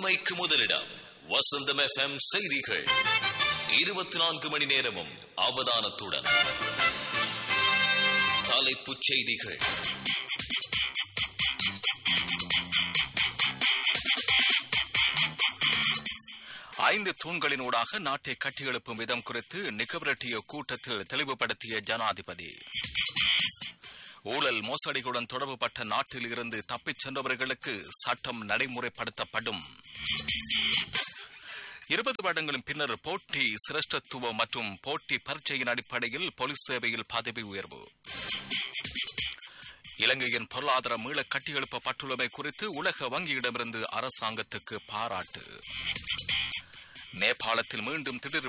உண்மைக்கு முதலிடம் வசந்தம் எஃப்எம் செய்திகள் இருபத்தி நான்கு மணி நேரமும் அவதானத்துடன் தலைப்புச் செய்திகள் ஐந்து தூண்களினூடாக நாட்டை கட்டியெழுப்பும் விதம் குறித்து நிகழ்ச்சிய கூட்டத்தில் தெளிவுபடுத்திய ஜனாதிபதி ஊழல் மோசடிகளுடன் தொடர்புபட்ட நாட்டில் இருந்து தப்பிச் சென்றவர்களுக்கு சட்டம் நடைமுறைப்படுத்தப்படும் இருபது வருடங்களின் பின்னர் போட்டி சிரேஷ்டத்துவம் மற்றும் போட்டி பரீட்சையின் அடிப்படையில் போலீஸ் சேவையில் பதவி உயர்வு இலங்கையின் பொருளாதார மீள கட்டியெழுப்பப்பட்டுள்ளமை குறித்து உலக வங்கியிடமிருந்து அரசாங்கத்துக்கு பாராட்டு நேபாளத்தில் மீண்டும் திடீர்